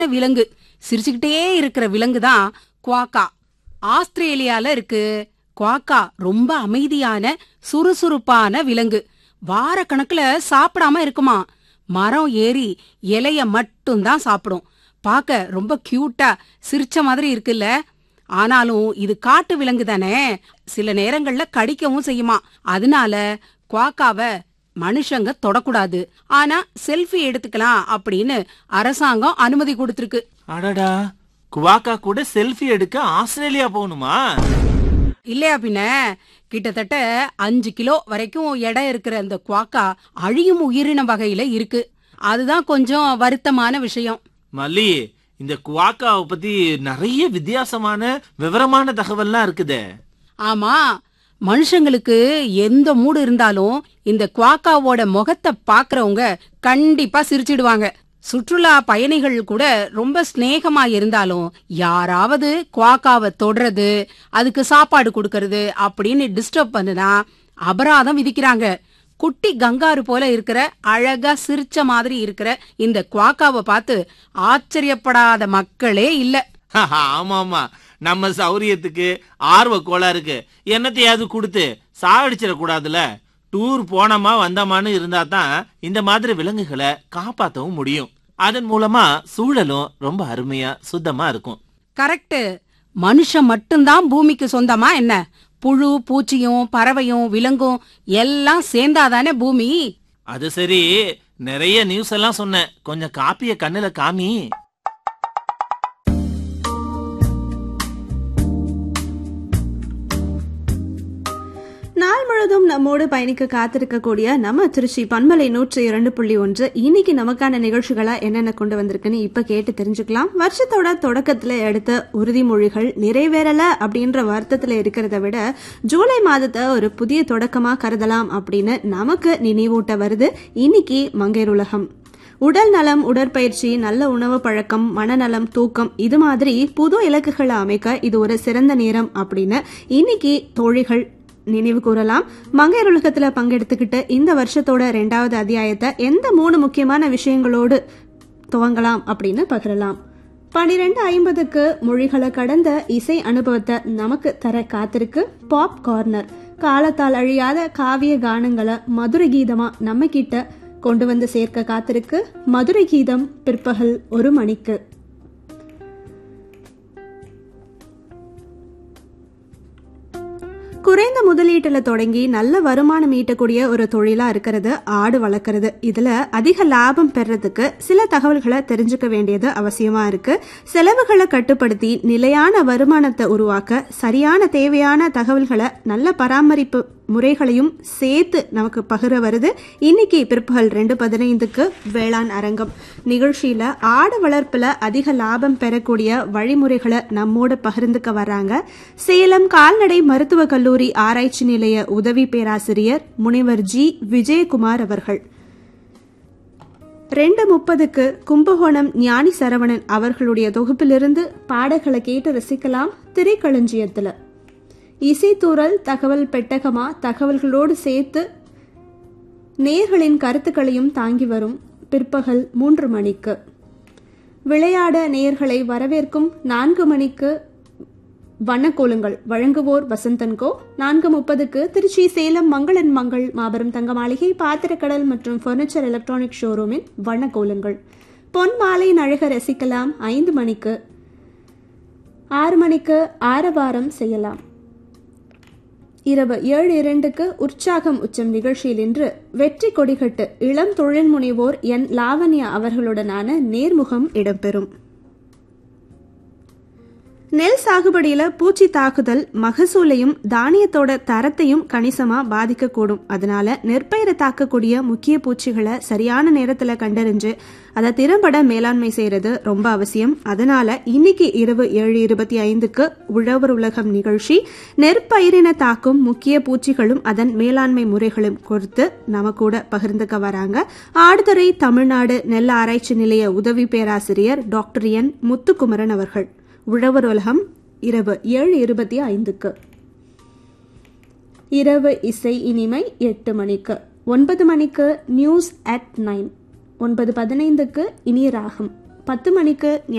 விலங்கு சிரிச்சுக்கிட்டே இருக்கிற விலங்கு தான் குவாக்கா ஆஸ்திரேலியால இருக்கு குவாக்கா ரொம்ப அமைதியான சுறுசுறுப்பான விலங்கு வார கணக்குல சாப்பிடாம இருக்குமா மரம் ஏறி இலைய மட்டும்தான் சாப்பிடும் பார்க்க ரொம்ப கியூட்டா சிரிச்ச மாதிரி இருக்குல்ல ஆனாலும் இது காட்டு விலங்கு தானே சில நேரங்கள்ல கடிக்கவும் செய்யுமா அதனால குவாக்காவை மனுஷங்க தொடக்கூடாது ஆனா செல்ஃபி எடுத்துக்கலாம் அப்படின்னு அரசாங்கம் அனுமதி கொடுத்திருக்கு அடடா குவாக்கா கூட செல்ஃபி எடுக்க ஆஸ்திரேலியா போகணுமா இல்லையா பின்ன கிட்டத்தட்ட அஞ்சு கிலோ வரைக்கும் எடை இருக்கிற அந்த குவாக்கா அழியும் உயிரின வகையில இருக்கு அதுதான் கொஞ்சம் வருத்தமான விஷயம் மல்லி இந்த குவாக்காவை பத்தி நிறைய வித்தியாசமான விவரமான தகவல்லாம் இருக்குதே ஆமா மனுஷங்களுக்கு எந்த மூடு இருந்தாலும் இந்த குவாக்காவோட முகத்தை பாக்குறவங்க கண்டிப்பா சிரிச்சிடுவாங்க சுற்றுலா பயணிகள் கூட ரொம்ப சிநேகமா இருந்தாலும் யாராவது குவாக்காவை தொடுறது அதுக்கு சாப்பாடு கொடுக்கறது அப்படின்னு டிஸ்டர்ப் பண்ணுனா அபராதம் விதிக்கிறாங்க குட்டி கங்காரு போல இருக்கிற அழகா சிரிச்ச மாதிரி இருக்கிற இந்த குவாக்காவை பார்த்து ஆச்சரியப்படாத மக்களே இல்ல ஆமா ஆமா நம்ம சௌரியத்துக்கு ஆர்வ கோளாறுக்கு என்னத்தையாவது கொடுத்து சாகடிச்சிட கூடாதுல டூர் போனோமா வந்தோமான்னு இருந்தா தான் இந்த மாதிரி விலங்குகளை காப்பாத்தவும் முடியும் அதன் மூலமா சூழலும் ரொம்ப அருமையா சுத்தமா இருக்கும் கரெக்ட் மனுஷன் மட்டும்தான் பூமிக்கு சொந்தமா என்ன புழு பூச்சியும் பறவையும் விலங்கும் எல்லாம் சேர்ந்தாதானே பூமி அது சரி நிறைய நியூஸ் எல்லாம் சொன்னேன் கொஞ்சம் காப்பிய கண்ணுல காமி நாள் முழுவதும் நம்மோடு பயணிக்க காத்திருக்கக்கூடிய நம்ம திருச்சி பண்பலை நூற்றி இரண்டு புள்ளி ஒன்று இன்னைக்கு நமக்கான நிகழ்ச்சிகளா என்னென்ன கொண்டு வந்திருக்குன்னு இப்ப கேட்டு தெரிஞ்சுக்கலாம் வருஷத்தோட தொடக்கத்துல எடுத்த உறுதிமொழிகள் நிறைவேறல அப்படின்ற வருத்தத்துல இருக்கிறத விட ஜூலை மாதத்தை ஒரு புதிய தொடக்கமா கருதலாம் அப்படின்னு நமக்கு நினைவூட்ட வருது இன்னைக்கு மங்கையர் உலகம் உடல் நலம் உடற்பயிற்சி நல்ல உணவு பழக்கம் மனநலம் தூக்கம் இது மாதிரி புது இலக்குகளை அமைக்க இது ஒரு சிறந்த நேரம் அப்படின்னு இன்னைக்கு தோழிகள் நினைவு கூறலாம் மங்கையர் உலகத்துல பங்கெடுத்துக்கிட்டு இந்த வருஷத்தோட ரெண்டாவது அத்தியாயத்தை எந்த மூணு முக்கியமான விஷயங்களோடு துவங்கலாம் அப்படின்னு பகிரலாம் பனிரெண்டு ஐம்பதுக்கு மொழிகளை கடந்த இசை அனுபவத்தை நமக்கு தர காத்திருக்கு பாப் கார்னர் காலத்தால் அழியாத காவிய கானங்களை மதுரை கீதமா நம்ம கிட்ட கொண்டு வந்து சேர்க்க காத்திருக்கு மதுரை கீதம் பிற்பகல் ஒரு மணிக்கு குறைந்த முதலீட்டுல தொடங்கி நல்ல வருமானம் ஈட்டக்கூடிய ஒரு தொழிலா இருக்கிறது ஆடு வளர்க்கறது இதுல அதிக லாபம் பெறதுக்கு சில தகவல்களை தெரிஞ்சுக்க வேண்டியது அவசியமா இருக்கு செலவுகளை கட்டுப்படுத்தி நிலையான வருமானத்தை உருவாக்க சரியான தேவையான தகவல்களை நல்ல பராமரிப்பு முறைகளையும் சேர்த்து நமக்கு பகிர வருது இன்னைக்கு பிற்பகல் ரெண்டு பதினைந்துக்கு வேளாண் அரங்கம் நிகழ்ச்சியில ஆடு வளர்ப்புல அதிக லாபம் பெறக்கூடிய வழிமுறைகளை நம்மோடு பகிர்ந்துக்க வர்றாங்க சேலம் கால்நடை மருத்துவக் கல்லூரி ஆராய்ச்சி நிலைய உதவி பேராசிரியர் முனைவர் ஜி விஜயகுமார் அவர்கள் ரெண்டு முப்பதுக்கு கும்பகோணம் ஞானி சரவணன் அவர்களுடைய தொகுப்பிலிருந்து பாடல்களை கேட்டு ரசிக்கலாம் திரைக்களஞ்சியத்துல இசைத்தூரல் தகவல் பெட்டகமா தகவல்களோடு சேர்த்து நேர்களின் கருத்துக்களையும் தாங்கி வரும் பிற்பகல் மூன்று மணிக்கு விளையாட நேர்களை வரவேற்கும் நான்கு மணிக்கு வண்ணக்கோலுங்கள் வழங்குவோர் வசந்தன்கோ நான்கு முப்பதுக்கு திருச்சி சேலம் மங்களன் மங்கள் மாபெரும் தங்க மாளிகை பாத்திரக்கடல் மற்றும் ஃபர்னிச்சர் எலக்ட்ரானிக் ஷோரூமின் வண்ணக்கோலுங்கள் பொன் மாலை அழக ரசிக்கலாம் ஐந்து மணிக்கு ஆறு மணிக்கு ஆரவாரம் செய்யலாம் இரவு ஏழு இரண்டுக்கு உற்சாகம் உச்சம் நிகழ்ச்சியில் இன்று வெற்றி கொடிகட்டு இளம் தொழில் முனைவோர் என் லாவண்யா அவர்களுடனான நேர்முகம் இடம்பெறும் நெல் சாகுபடியில பூச்சி தாக்குதல் மகசூலையும் தானியத்தோட தரத்தையும் கணிசமா பாதிக்கக்கூடும் அதனால நெற்பயிரை தாக்கக்கூடிய முக்கிய பூச்சிகளை சரியான நேரத்துல கண்டறிஞ்சு அதை திறம்பட மேலாண்மை செய்யறது ரொம்ப அவசியம் அதனால இன்னைக்கு இரவு ஏழு இருபத்தி ஐந்துக்கு உழவர் உலகம் நிகழ்ச்சி நெற்பயிரின தாக்கும் முக்கிய பூச்சிகளும் அதன் மேலாண்மை முறைகளும் குறித்து நம்ம கூட பகிர்ந்துக்க வராங்க ஆடுதுறை தமிழ்நாடு நெல் ஆராய்ச்சி நிலைய உதவி பேராசிரியர் டாக்டர் என் முத்துக்குமரன் அவர்கள் உழவர் உலகம் இரவு ஏழு இருபத்தி ஐந்துக்கு இரவு இசை இனிமை எட்டு மணிக்கு ஒன்பது மணிக்கு நியூஸ் அட் நைன் ஒன்பது பதினைந்துக்கு இனிய ராகம் பத்து மணிக்கு